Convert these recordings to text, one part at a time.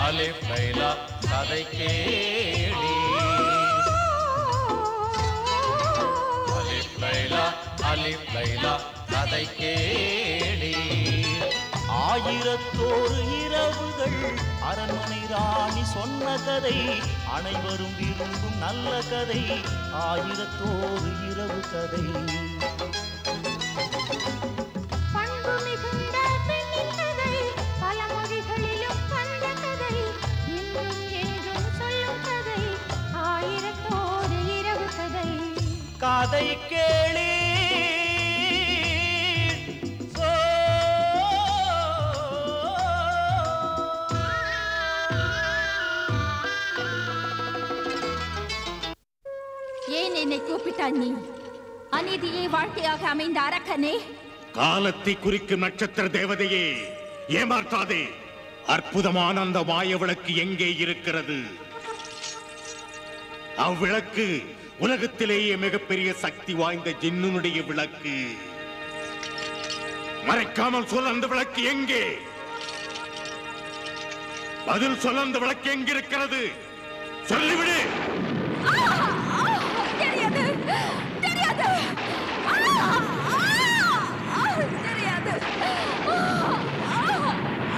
அலிப் லைலா கதை கேளி அலிப் லைலா அலிப் லைலா கதை கேளி ஆயிரத்தோரு இரவுகள் அரண்மனை ராணி சொன்ன கதை அனைவரும் விரும்பும் நல்ல கதை ஆயிரத்தோரு இரவு கதை பண்பு மிகுந்த பெண்ணின் கதை பல மொழிகளிலும் வந்த கதை இன்றும் என்றும் சொல்லும் கதை ஆயிரத்தோரு இரவு கதை கதை கேளி ஏன் என்னை கூப்பிட்டாய் நீ அநீதியே வாழ்க்கையாக அமைந்த அரக்கனே காலத்தை குறிக்கும் நட்சத்திர தேவதையே ஏமாற்றாதே அற்புதமான அந்த மாய விளக்கு எங்கே இருக்கிறது அவ்விளக்கு உலகத்திலேயே மிகப்பெரிய சக்தி வாய்ந்த ஜின்னுடைய விளக்கு மறைக்காமல் சொல் அந்த விளக்கு எங்கே பதில் சொல்ல அந்த விளக்கு எங்கிருக்கிறது சொல்லிவிடு தெரியாது தெரியாது ஆ! ஆ! ஆ! தெரியாது ஆ! ஆ!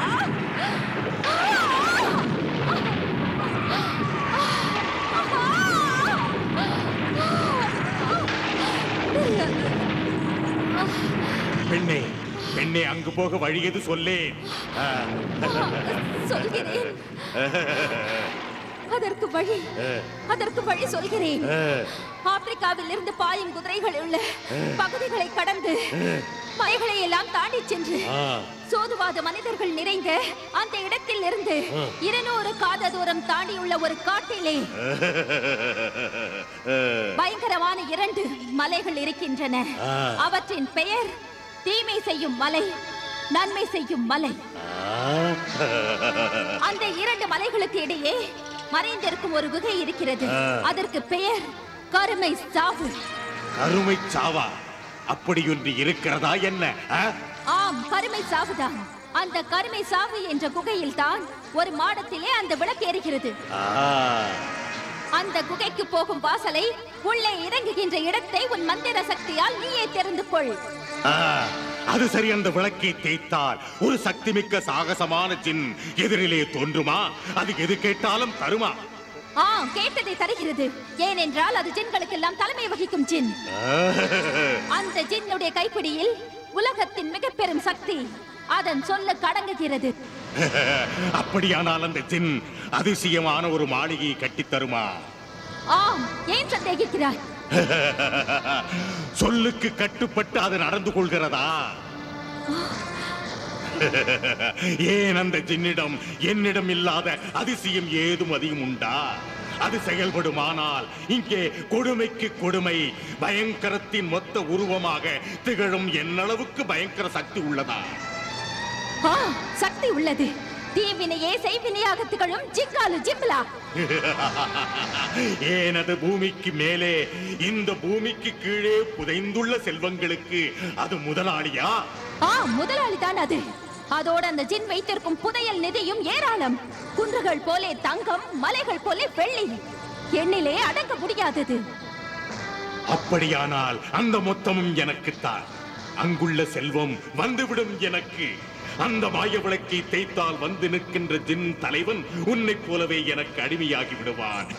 பெண்ணே பெண்ணே அங்கு போக வழியது சொல்லேன் ஆ. சொல்கிறேன் அதற்கு வழி அதற்கு வழி சொல்கிறேன் ஆப்பிரிக்காவில் இருந்து பாயும் குதிரைகள் உள்ள பகுதிகளை கடந்து மலைகளை எல்லாம் தாண்டி சென்று சோதுவாத மனிதர்கள் நிறைந்த அந்த இடத்தில் இருந்து இருநூறு காத தூரம் தாண்டியுள்ள ஒரு காட்டிலே பயங்கரமான இரண்டு மலைகள் இருக்கின்றன அவற்றின் பெயர் தீமை செய்யும் மலை நன்மை செய்யும் மலை அந்த இரண்டு மலைகளுக்கு இடையே மறைந்திருக்கும் ஒரு குகை இருக்கிறது அதற்கு பெயர் கருமை சாவு கருமை சாவா அப்படி ஒன்று இருக்கிறதா என்ன ஆ? ஆம் கருமை சாவுதான் அந்த கருமை சாவு என்ற குகையில் தான் ஒரு மாடத்திலே அந்த விளக்கு எரிகிறது ஆ. அந்த குகைக்கு போகும் வாசலை உள்ளே இறங்குகின்ற இடத்தை உன் மந்திர சக்தியால் நீயே தெரிந்து கொள் ஆ, அது சரி அந்த விளக்கை தேய்த்தால் ஒரு சக்தி மிக்க சாகசமான ஜின் எதிரிலே தோன்றுமா அது எது கேட்டாலும் தருமா ஆ கேட்டதை தருகிறது ஏனென்றால் அது ஜின்களுக்கெல்லாம் தலைமை வகிக்கும் ஜின் அந்த ஜின்னுடைய கைப்பிடியில் உலகத்தின் மிக பெரும் சக்தி அதன் சொல்ல கடங்குகிறது அப்படியானால் அந்த ஜின் அதிசயமான ஒரு மாளிகையை கட்டித் தருமா ஆம் ஏன் சந்தேகிக்கிறாய் சொல்லுக்கு கட்டுப்பட்டு அது நடந்து கொள்கிறதா ஏன் அந்த ஜின்னிடம் என்னிடம் இல்லாத அதிசயம் ஏதும் அதிகம் உண்டா அது செயல்படுமானால் இங்கே கொடுமைக்கு கொடுமை பயங்கரத்தின் மொத்த உருவமாக திகழும் என்னளவுக்கு பயங்கர சக்தி உள்ளதா ஆ சக்தி உள்ளது தீவினையே செய்வினையாக திகழும் ஜிங்காலு ஜிம்லா ஏனது பூமிக்கு மேலே இந்த பூமிக்கு கீழே புதைந்துள்ள செல்வங்களுக்கு அது முதலாளியா ஆ முதலாளி தான் அது அதோடு அந்த ஜின் வைத்திருக்கும் புதையல் நிதியும் ஏராளம் குன்றுகள் போலே தங்கம் மலைகள் போலே வெள்ளி எண்ணிலே அடங்க முடியாதது அப்படியானால் அந்த மொத்தமும் எனக்குத்தான் அங்குள்ள செல்வம் வந்துவிடும் எனக்கு அந்த மாய விளக்கை தேய்த்தால் வந்து நிற்கின்ற ஜின் தலைவன் உன்னைப் போலவே எனக்கு அடிமையாகி விடுவான்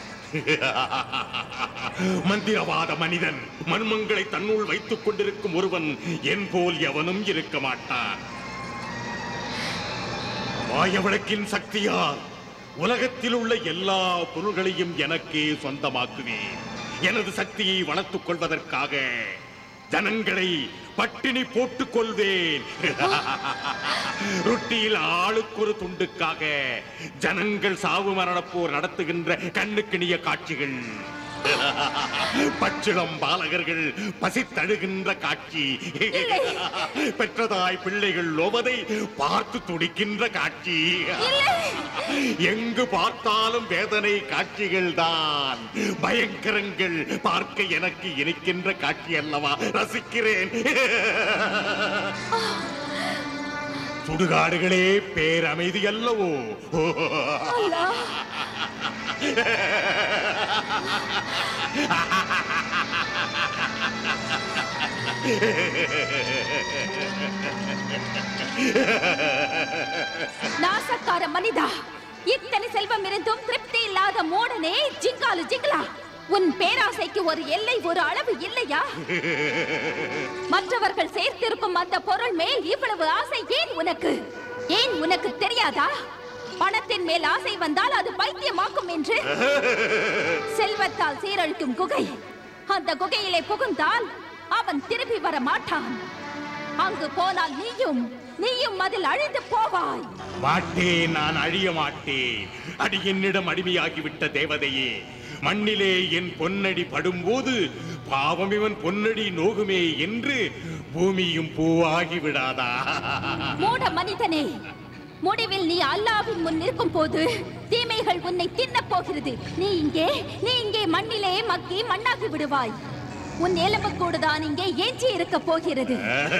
மந்திரவாத மனிதன் மர்மங்களை தன்னுள் வைத்துக் கொண்டிருக்கும் ஒருவன் என் போல் எவனும் இருக்க மாட்டான் மாய விளக்கின் சக்தியால் உலகத்தில் உள்ள எல்லா பொருள்களையும் எனக்கே சொந்தமாக்குவேன் எனது சக்தியை வளர்த்துக் கொள்வதற்காக ஜனங்களை பட்டினி போட்டுக் கொள்வேன் ரொட்டியில் ஆளுக்கு ஒரு துண்டுக்காக ஜனங்கள் சாவு மரணப்போர் நடத்துகின்ற கண்ணுக்கிணிய காட்சிகள் பச்சிளம் பாலகர்கள் பசித்தழுகின்ற காட்சி பெற்றதாய் பிள்ளைகள் லோவதை பார்த்து துடிக்கின்ற காட்சி எங்கு பார்த்தாலும் வேதனை காட்சிகள் தான் பயங்கரங்கள் பார்க்க எனக்கு இனிக்கின்ற காட்சி அல்லவா ரசிக்கிறேன் சுடுகாடுகளே பேரமைதி அல்லவோ நாசக்கார மனிதா இத்தனை செல்வம் இருந்தும் திருப்தி இல்லாத மோடனே ஜிங்காலு ஜிங்கலா உன் பேராசைக்கு ஒரு எல்லை ஒரு அளவு இல்லையா மற்றவர்கள் சேர்த்திருக்கும் அந்த பொருள் மேல் இவ்வளவு ஆசை ஏன் உனக்கு ஏன் உனக்கு தெரியாதா பணத்தின் மேல் ஆசை வந்தால் அது பைத்தியமாக்கும் என்று செல்வத்தால் சீரழிக்கும் குகை அந்த குகையிலே புகுந்தால் அவன் திரும்பி வர மாட்டான் அங்கு போனால் நீயும் நீயும் அதில் அழிந்து போவாய் மாட்டேன் நான் அழிய மாட்டேன் அடி என்னிடம் அடிமையாகிவிட்ட தேவதையே மண்ணிலே என் பொன்னடி படும்போது பாவம் இவன் பொன்னடி நோகுமே என்று பூமியும் பூவாகி விடாதா மூட மனிதனே முடிவில் நீ அல்லாவின் முன் நிற்கும் போது தீமைகள் உன்னை தின்னப் போகிறது நீ இங்கே நீ இங்கே மண்ணிலே மக்கி மண்ணாகி விடுவாய் உன் எலும்புக்கூடுதான் இங்கே ஏஞ்சி இருக்க போகிறது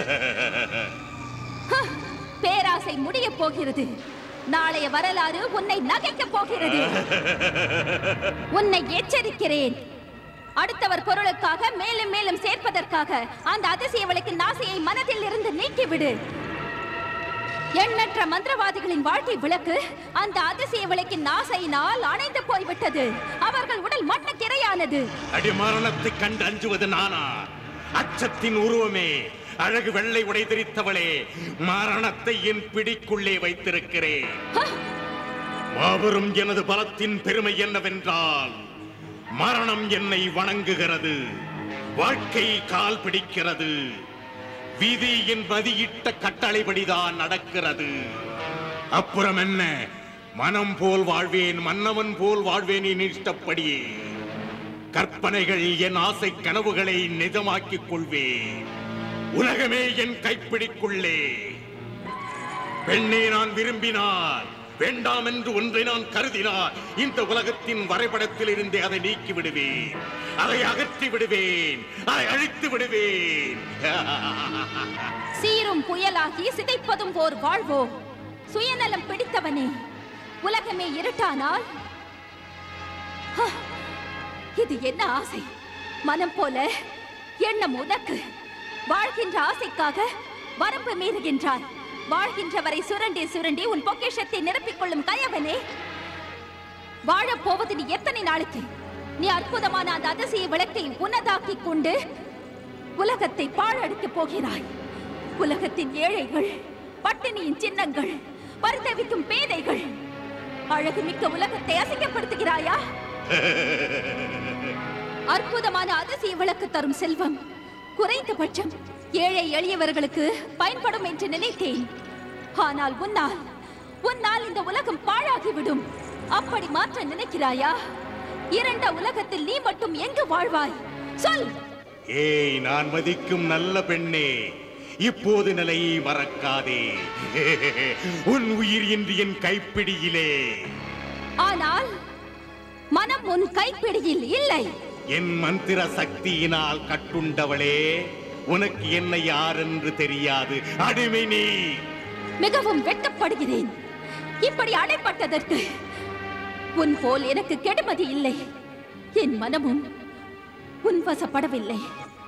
ஹ, பேராசை முடிய போகிறது நாளைய வரலாறு உன்னை நகைக்க போகிறது உன்னை எச்சரிக்கிறேன் அடுத்தவர் பொருளுக்காக மேலும் மேலும் சேர்ப்பதற்காக அந்த அதிசயவளுக்கு நாசையை மனதில் இருந்து நீக்கிவிடு எண்ணற்ற மந்திரவாதிகளின் வாழ்க்கை விளக்கு அந்த அதிசய விளக்கின் ஆசையினால் அணைந்து போய்விட்டது அவர்கள் உடல் மண்ணுக்கிரையானது அடி மரணத்தை கண்டு அஞ்சுவது நானா அச்சத்தின் உருவமே அழகு வெள்ளை உடை தெரித்தவளே மரணத்தை என் பிடிக்குள்ளே வைத்திருக்கிறேன் மாபெரும் எனது பலத்தின் பெருமை என்னவென்றால் மரணம் என்னை வணங்குகிறது வாழ்க்கை கால் பிடிக்கிறது விதி என் மதியிட்ட கட்டளைப்படிதான் நடக்கிறது அப்புறம் என்ன மனம் போல் வாழ்வேன் மன்னவன் போல் வாழ்வேன் என் இஷ்டப்படியே கற்பனைகள் என் ஆசை கனவுகளை நிஜமாக்கிக் கொள்வேன் உலகமே என் கைப்பிடிக்குள்ளே பெண்ணை நான் விரும்பினால் வேண்டாம் என்று ஒன்றை நான் கருதினால் இந்த உலகத்தின் வரைபடத்தில் இருந்தே அதை நீக்கி விடுவேன் அதை அகற்றி விடுவேன் அதை அழித்து விடுவேன் சீரும் புயலாகி சிதைப்பதும் ஓர் வாழ்வோ சுயநலம் பிடித்தவனே உலகமே இருட்டானால் ஹ, இது என்ன ஆசை மனம் போல எண்ணம் உனக்கு வாழ்கின்ற ஆசைக்காக வரம்பு மீறுகின்றாய் வாழ்கின்றவரை சுரண்டி சுரண்டி உன் பொக்கிஷத்தை நிரப்பிக் கொள்ளும் கயவனே வாழப் போவது நீ எத்தனை நாளைக்கு நீ அற்புதமான அந்த அதிசய விளக்கை உன்னதாக்கிக் கொண்டு உலகத்தை பாழடிக்கப் போகிறாய் உலகத்தின் ஏழைகள் பட்டினியின் சின்னங்கள் பரிதவிக்கும் பேதைகள் அழகுமிக்க உலகத்தை அசிங்கப்படுத்துகிறாயா அற்புதமான அதிசய விளக்கு தரும் செல்வம் குறைந்தபட்சம் ஏழை எளியவர்களுக்கு பயன்படும் என்று நினைத்தேன் ஆனால் உன்னால் உன்னால் இந்த உலகம் பாழாகிவிடும் அப்படி மாற்ற நினைக்கிறாயா இரண்ட உலகத்தில் நீ மட்டும் எங்கு வாழ்வாய் சொல் ஏய் நான் மதிக்கும் நல்ல பெண்ணே இப்போது நிலையை மறக்காதே உன் உயிர் இன்று என் கைப்பிடியிலே ஆனால் மனம் உன் கைப்பிடியில் இல்லை என் மந்திர சக்தியினால் கட்டுண்டவளே உனக்கு என்ன யார் என்று தெரியாது அடிமை நீ மிகவும் வெட்கப்படுகிறேன் இப்படி அடைப்பட்டதற்கு உன் போல் எனக்கு கெடுமதி இல்லை என் மனமும் உன் வசப்படவில்லை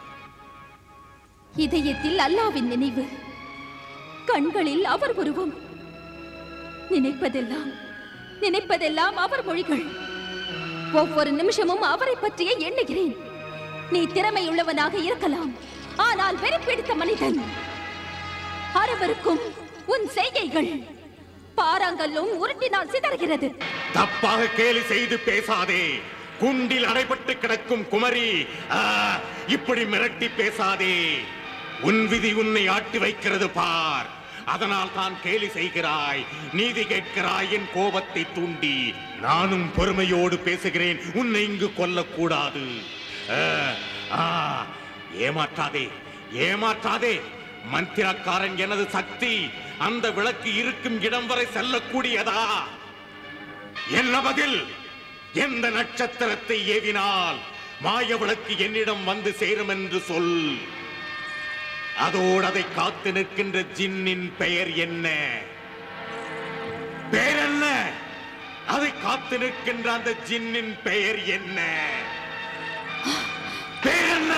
இதயத்தில் அல்லாவின் நினைவு கண்களில் அவர் உருவம் நினைப்பதெல்லாம் நினைப்பதெல்லாம் அவர் மொழிகள் ஒவ்வொரு நிமிஷமும் அவரை பற்றியே எண்ணுகிறேன் நீ திறமையுள்ளவனாக இருக்கலாம் ஆனால் வெறுப்பிடித்த மனிதன் அருவருக்கும் உன் செய்கைகள் பாறாங்கல்லும் உருட்டினால் சிதறுகிறது தப்பாக கேலி செய்து பேசாதே குண்டில் அடைபட்டு கிடக்கும் குமரி ஆ, இப்படி மிரட்டி பேசாதே உன் விதி உன்னை ஆட்டி வைக்கிறது பார் அதனால் தான் கேலி செய்கிறாய் நீதி கேட்கிறாய் என் கோபத்தை தூண்டி நானும் பொறுமையோடு பேசுகிறேன் உன்னை இங்கு கொல்லக்கூடாது ஆ, ஆ, ஏமாற்றாதே ஏமாற்றாதே மந்திரக்காரன் எனது சக்தி அந்த விளக்கு இருக்கும் இடம் வரை செல்லக்கூடியதா என்ன பதில் எந்த நட்சத்திரத்தை ஏவினால் மாய விளக்கு என்னிடம் வந்து சேரும் என்று சொல் அதோடு அதை காத்து நிற்கின்ற ஜின்னின் பெயர் என்ன பெயர் என்ன அதை காத்து நிற்கின்ற அந்த ஜின்னின் பெயர் என்ன பெயர் என்ன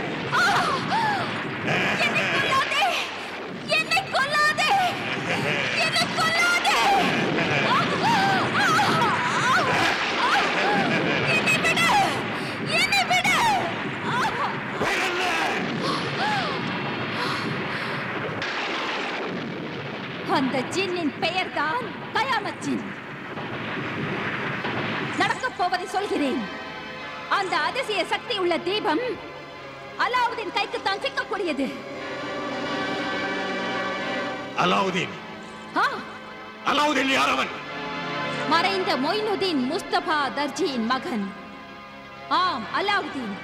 கொல்லாதே என்னை கொல்லாதே என்னை கொல்லாதே என்னை விடு என்னை விடு பெயர் என்ன அந்த ஜின்னின் பெயர்தான் கயாமத் ஜின் நடக்கப் போவதை சொல்கிறேன் அந்த அதிசய சக்தி உள்ள தீபம் அலாவுதீன் கைக்குத்தான் சிக்கக்கூடியது அலாவுதீன் ஆ, அலாவுதீன் யார் அவன் மறைந்த மொய்னுதீன் முஸ்தபா தர்ஜியின் மகன் ஆம் அலாவுதீன்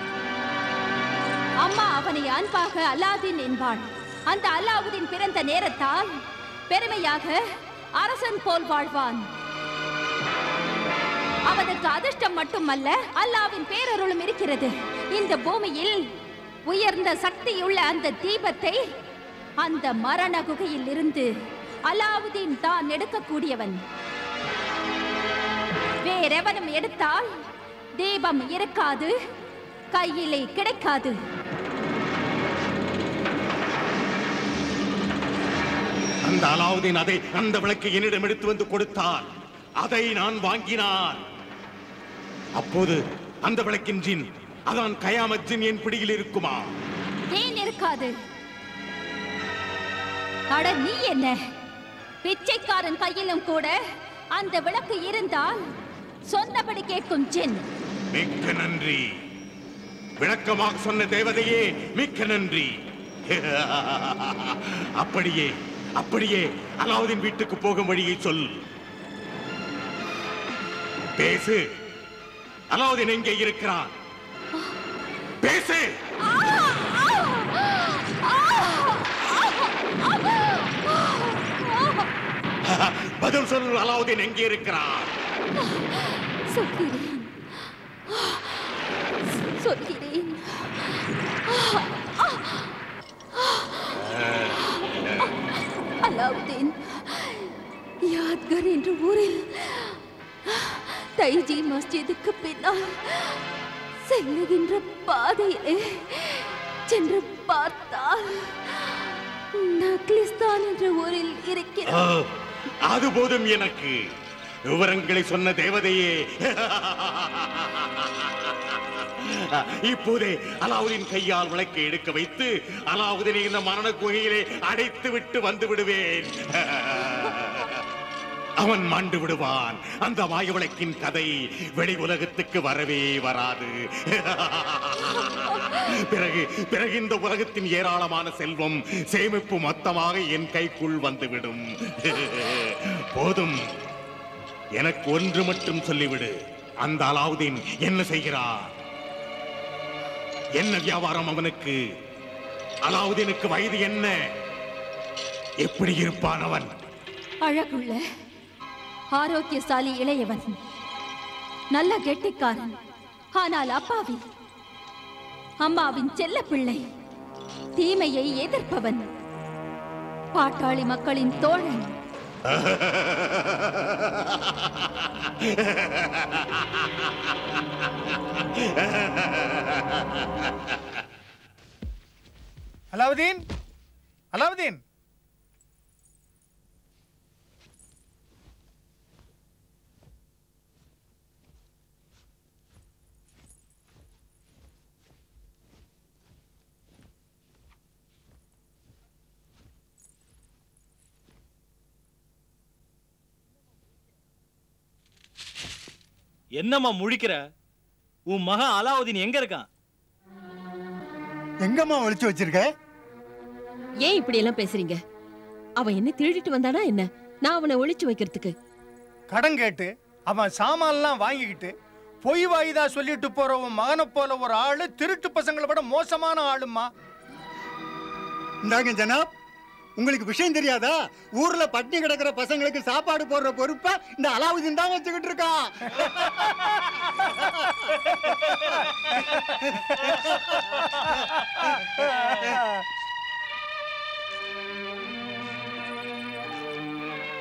அம்மா அவனை அன்பாக அலாதீன் என்பாள் அந்த அலாவுதீன் பிறந்த நேரத்தால் பெருமையாக அரசன் போல் வாழ்வான் அவனுக்கு அதிர்ஷ்டம் மட்டுமல்ல அல்லாவின் பேரருளும் இருக்கிறது இந்த பூமியில் உயர்ந்த சக்தியுள்ள அந்த தீபத்தை அந்த மரண குகையில் இருந்து அலாவுதீன் தான் எடுக்கக்கூடியவன் வேறெவனும் எடுத்தால் தீபம் இருக்காது கையிலே கிடைக்காது அந்த அலாவுதீன் அதை அந்த விளக்கை என்னிடம் எடுத்து வந்து கொடுத்தார் அதை நான் வாங்கினான் அப்போது அந்த விளக்கின் ஜின் அதான் கயாமத் ஜின் என் பிடியில் இருக்குமா ஏன் இருக்காது அட நீ என்ன பிச்சைக்காரன் கையிலும் கூட அந்த விளக்கு இருந்தால் சொன்னபடி கேட்கும் ஜின் மிக்க நன்றி விளக்கமாக சொன்ன தேவதையே மிக்க நன்றி அப்படியே அப்படியே அலாவுதீன் வீட்டுக்கு போகும் வழியை சொல் பேசு அலாவுதீன் எங்கே இருக்கிறான் பேசு பதில் சொல் அலாவுதீன் எங்கே இருக்கிறான் சொல்கிறேன் சொல்கிறேன் அலாவுதீன் யாத்கர் என்ற ஊரில் தைஜி மஸ்ஜிதுக்கு பின்னால் செல்லுகின்ற பாதையிலே சென்று பார்த்தால் நக்லிஸ்தான் என்ற ஊரில் ஆ, இருக்கிறார் அது போதும் எனக்கு விவரங்களை சொன்ன தேவதையே இப்போதே அலாவுதீன் கையால் விளக்கை எடுக்க வைத்து அலாவுதீனை இந்த மரண குகையிலே அடைத்து விட்டு வந்து விடுவேன் அவன் மாண்டு விடுவான் அந்த வாயு விளக்கின் கதை வெளி உலகத்துக்கு வரவே வராது பிறகு பிறகு இந்த உலகத்தின் ஏராளமான செல்வம் சேமிப்பு மொத்தமாக என் கைக்குள் வந்துவிடும் போதும் எனக்கு ஒன்று மட்டும் சொல்லிவிடு அந்த அலாவுதீன் என்ன செய்கிறார் என்ன வியாபாரம் அவனுக்கு அலாவுதீனுக்கு வயது என்ன எப்படி இருப்பான் அவன் அழகுள்ள ஆரோக்கியசாலி இளையவன் நல்ல கெட்டிக்காரன் ஆனால் அப்பாவி அம்மாவின் செல்ல பிள்ளை தீமையை எதிர்ப்பவன் பாட்டாளி மக்களின் தோழன் அலாவுதீன் அலாவுதீன் என்னம்மா முழிக்கிற உன் மகன் அலாவுதீன் எங்க இருக்கான் எங்கம்மா ஒளிச்சு வச்சிருக்க ஏன் இப்படி எல்லாம் பேசுறீங்க அவன் என்ன திருடிட்டு வந்தானா என்ன நான் அவனை ஒளிச்சு வைக்கிறதுக்கு கடன் கேட்டு அவன் சாமான்லாம் வாங்கிக்கிட்டு பொய் வாயுதா சொல்லிட்டு போற உன் மகனை போல ஒரு ஆளு திருட்டு பசங்களை விட மோசமான ஆளுமா இந்தாங்க ஜனாப் உங்களுக்கு விஷயம் தெரியாதா ஊர்ல பட்டினி கிடக்கிற பசங்களுக்கு சாப்பாடு போடுற பொறுப்பை இந்த அலாவுதீன் தான் வச்சுக்கிட்டு இருக்கான்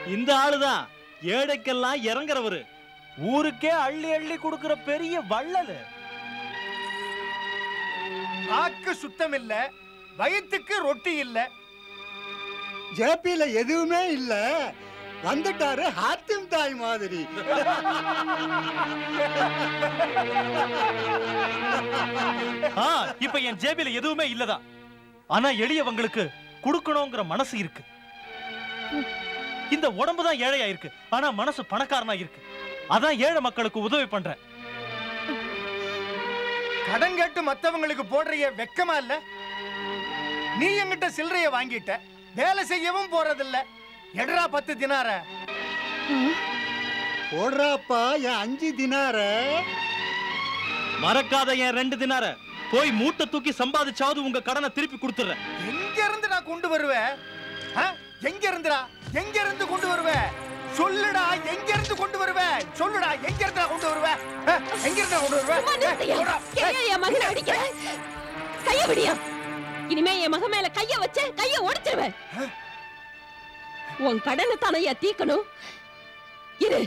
இந்த ஆளுதான் ஏழைக்கெல்லாம் இறங்குறவரு ஊருக்கே அள்ளி அள்ளி கொடுக்கிற பெரிய வள்ளலு ஆக்கு சுத்தம் இல்ல வயிற்றுக்கு ரொட்டி இல்ல ஜேபியில எதுவுமே இல்ல வந்துட்டாரு ஹாத்திம் தாய் மாதிரி ஆ, இப்ப என் ஜேபில எதுவுமே இல்லதான் ஆனா எளியவங்களுக்கு கொடுக்கணுங்கிற மனசு இருக்கு இந்த உடம்பு தான் ஏழையா இருக்கு ஆனா மனசு பணக்காரனா இருக்கு அதான் ஏழை மக்களுக்கு உதவி பண்றேன் கடன் கேட்டு மத்தவங்களுக்கு போடுறிய வெக்கமா இல்ல நீ என்கிட்ட சில்லறைய வாங்கிட்ட வேலை செய்யவும் போறதில்ல எடரா பத்து தினார போடுறாப்பா என் அஞ்சு தினார மறக்காத என் ரெண்டு தினார போய் மூட்டை தூக்கி சம்பாதிச்சாவது உங்க கடனை திருப்பி கொடுத்துறேன் எங்க இருந்து நான் கொண்டு வருவேன் ஆ? எங்க இருந்துடா எங்க இருந்து கொண்டு வருவேன் சொல்லுடா எங்க இருந்து கொண்டு வருவேன் சொல்லுடா எங்க இருந்து நான் கொண்டு வருவேன் ஆ? எங்க இருந்து நான் கொண்டு வருவேன் சும்மா நிறுத்தையா. சொல்றா. ஏன் என் மகனை அடிக்கிற? கைய விடியா இனிமே என் மகன் மேல கைய வச்ச கைய உடைச்சிருவேன் உன் கடனை தானையா தீக்கணும் இரு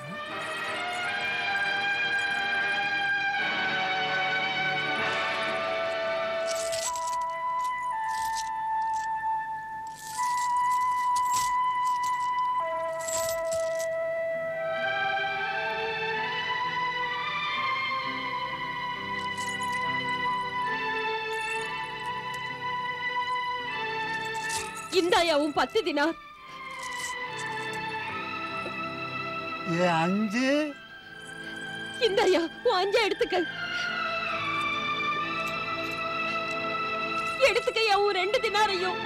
இந்தாயா உன் பத்து தினார் என் அஞ்சு இந்தாயா உன் அஞ்சா எடுத்துக்க எடுத்துக்கயா உன் ரெண்டு தினாரையும்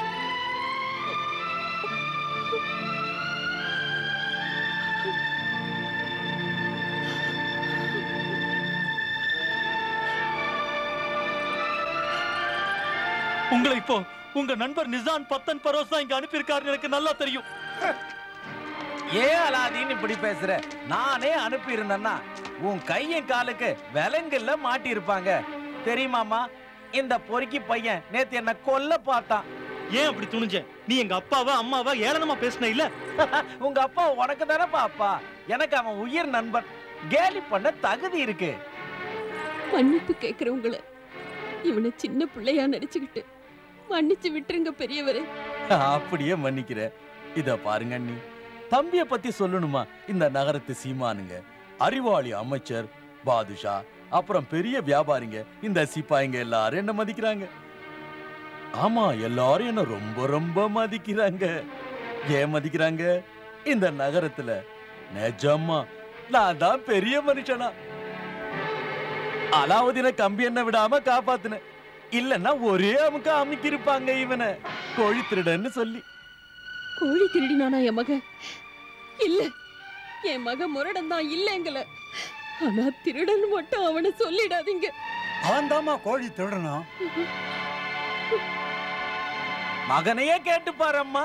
உங்களை இப்போ உங்க நண்பர் நிசான் பத்தன் பரோஸ் தான் இங்க அனுப்பியிருக்காருன்னு எனக்கு நல்லா தெரியும் ஏன் அலாதீன் இப்படி பேசுற நானே அனுப்பி இருந்தேன்னா உன் கையும் காலுக்கு விலங்குல மாட்டி இருப்பாங்க தெரியுமாமா இந்த பொறுக்கி பையன் நேத்து என்ன கொல்ல பார்த்தான் ஏன் அப்படி துணிஞ்ச நீ எங்க அப்பாவா அம்மாவா ஏளனமா பேசின இல்ல உங்க அப்பா உனக்கு தானப்பா அப்பா எனக்கு அவன் உயிர் நண்பன் கேலி பண்ண தகுதி இருக்கு மன்னிப்பு கேக்குறவங்கள இவனை சின்ன பிள்ளையா நடிச்சுக்கிட்டு மன்னிச்சு விட்டுருங்க பெரியவரே அப்படியே மன்னிக்கிற இத பாருங்க அண்ணி தம்பிய பத்தி சொல்லணுமா இந்த நகரத்து சீமானுங்க அறிவாளி அமைச்சர் பாதுஷா அப்புறம் பெரிய வியாபாரிங்க இந்த சிப்பாய்ங்க எல்லாரும் என்ன மதிக்கிறாங்க ஆமா எல்லாரும் என்ன ரொம்ப ரொம்ப மதிக்கிறாங்க ஏன் மதிக்கிறாங்க இந்த நகரத்துல நிஜமா நான் தான் பெரிய மனுஷனா அலாவுதீன கம்பி என்ன விடாம காப்பாத்துனேன் இல்லன்னா ஒரே அமுக்க அமுக்கி இருப்பாங்க இவனை கோழி திருடன்னு சொல்லி கோழி திருடினானா என் மகன் இல்ல என் மகன் முரடன் தான் இல்லைங்கள ஆனா திருடன் மட்டும் அவனை சொல்லிடாதீங்க அவன் கோழி திருடணும் மகனையே கேட்டு பாரம்மா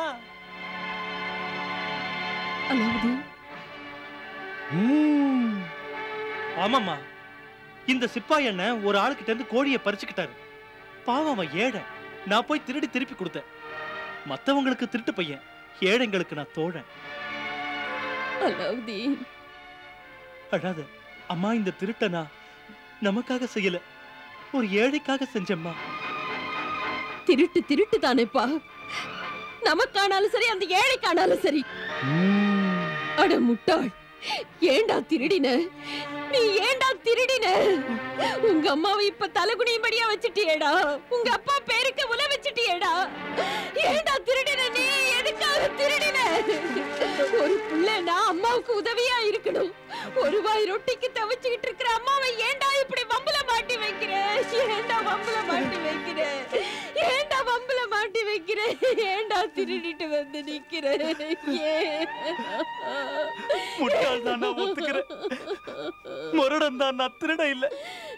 அலாவுதீன் ஆமாம்மா இந்த சிப்பாய் அண்ணன் ஒரு ஆளுகிட்ட இருந்து கோழியை பறிச்சுக்கிட்டாரு பாவம் அவன் ஏழை நான் போய் திருடி திருப்பி கொடுத்தேன் மத்தவங்களுக்கு திருட்டு பையன் ஏழைங்களுக்கு நான் தோழன் அலாவுதீன் அழாத அம்மா இந்த திருட்டை நான் நமக்காக செய்யல ஒரு ஏழைக்காக செஞ்சம்மா திருட்டு திருட்டு தானேப்பா நமக்கானாலும் சரி அந்த ஏழைக்கானாலும் சரி அட முட்டாள் ஏண்டா திருடின நீ ஏண்டா திருடின உங்க அம்மாவை இப்ப தலைகுனியும்படியா வச்சுட்டியேடா உங்க அப்பா பேருக்கு உல வச்சுட்டியேடா ஏண்டா திருடின நீ எதுக்காக திருடின ஒரு புள்ளனா அம்மாவுக்கு உதவியா இருக்கணும் ஒரு வாய் ரொட்டிக்கு தவிச்சுக்கிட்டு இருக்கிற அம்மாவை ஏண்டா இப்படி வம்புல மாட்டி வைக்கிற ஏண்டா வம்புல மாட்டி வைக்கிற ஏண்டா வம்புல மாட்டி வைக்கிற ஏண்டா திருடிட்டு வந்து நிக்கிற ஏன் முட்டாள் தான் நான் ஒத்துக்கிறேன் முரடன் தான் நான் திருட இல்ல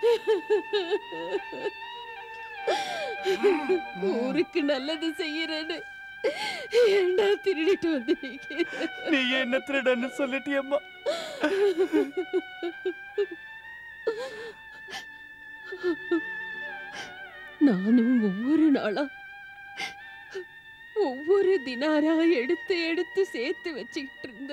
ஊருக்கு நல்லது செய்யறேன்னு ஏண்டா திருடிட்டு வந்து நிக்கிற நீ என்ன திருடன்னு சொல்லிட்டியம்மா நானும் ஒவ்வொரு நாளா ஒவ்வொரு தினாரா எடுத்து எடுத்து சேர்த்து வச்சுக்கிட்டு இருந்த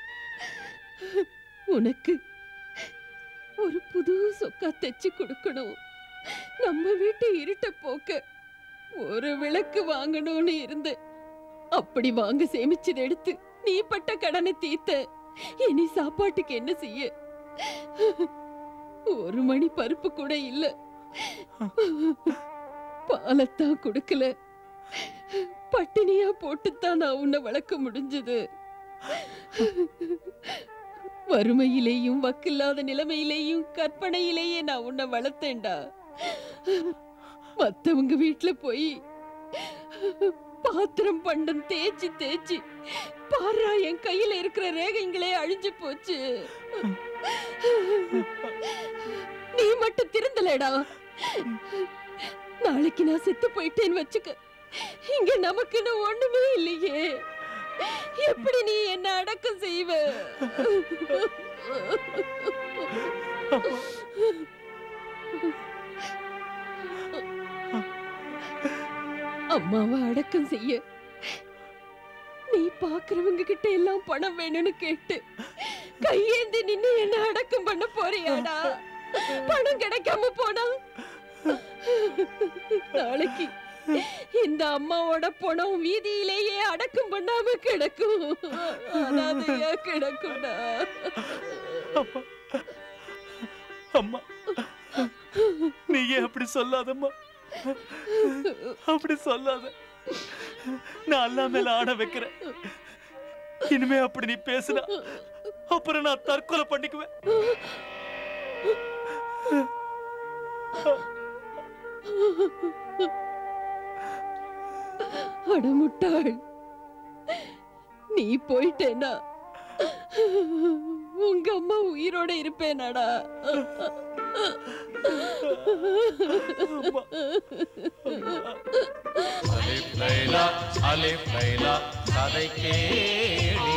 உனக்கு ஒரு புது சொக்கா தைச்சு கொடுக்கணும் நம்ம வீட்டு இருட்ட போக்க ஒரு விளக்கு வாங்கணும்னு இருந்தேன் அப்படி வாங்க சேமிச்சதை எடுத்து நீ பட்ட கடனை தீர்த்த இனி சாப்பாட்டுக்கு என்ன செய்ய ஒரு மணி பருப்பு கூட இல்ல பாலத்தான் கொடுக்கல பட்டினியா போட்டுத்தான் நான் உன்னை வளர்க்க முடிஞ்சது வறுமையிலேயும் வக்கில்லாத நிலைமையிலேயும் கற்பனையிலேயே நான் உன்னை வளர்த்தேன்டா மத்தவங்க வீட்டுல போய் பாத்திரம் பண்டம் தேய்ச்சி தேய்ச்சி பாரா என் கையில இருக்கிற ரேகைங்களே அழிஞ்சு போச்சு நீ மட்டும் திருந்தலடா நாளைக்கு நான் செத்து போயிட்டேன்னு வச்சுக்க இங்க நமக்குன்னு ஒண்ணுமே இல்லையே எப்படி நீ என்ன அடக்கம் செய்வ அம்மாவை அடக்கம் செய்ய நீ பாக்குறவங்க கிட்ட எல்லாம் பணம் வேணும்னு கேட்டு கையேந்தி நின்னு என்ன அடக்கம் பண்ண போறியாடா பணம் கிடைக்காம போனா நாளைக்கு இந்த அம்மாவோட பணம் வீதியிலேயே அடக்கம் பண்ணாம கிடக்கும் அனாதையா கிடக்கும்டா அம்மா நீ ஏன் அப்படி சொல்லாதம்மா அப்படி சொல்லாத நான் அல்லா மேல ஆட வைக்கிறேன் இனிமே அப்படி நீ பேசுனா அப்புறம் நான் தற்கொலை பண்ணிக்குவேன் அடமுட்டாள் நீ போயிட்டேனா உங்க அம்மா உயிரோட இருப்பேனாடா அலிப் லைலா அலிப் லைலா கதை கேடி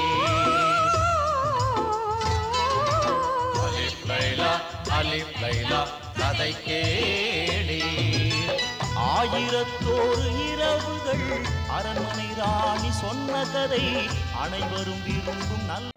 அலிப் லைலா அலிப் லைலா கதை கேடி ஆயிரத்தோரு இரவுகள் அரண்மனை ராணி சொன்ன கதை அனைவரும் விரும்பும் நல்ல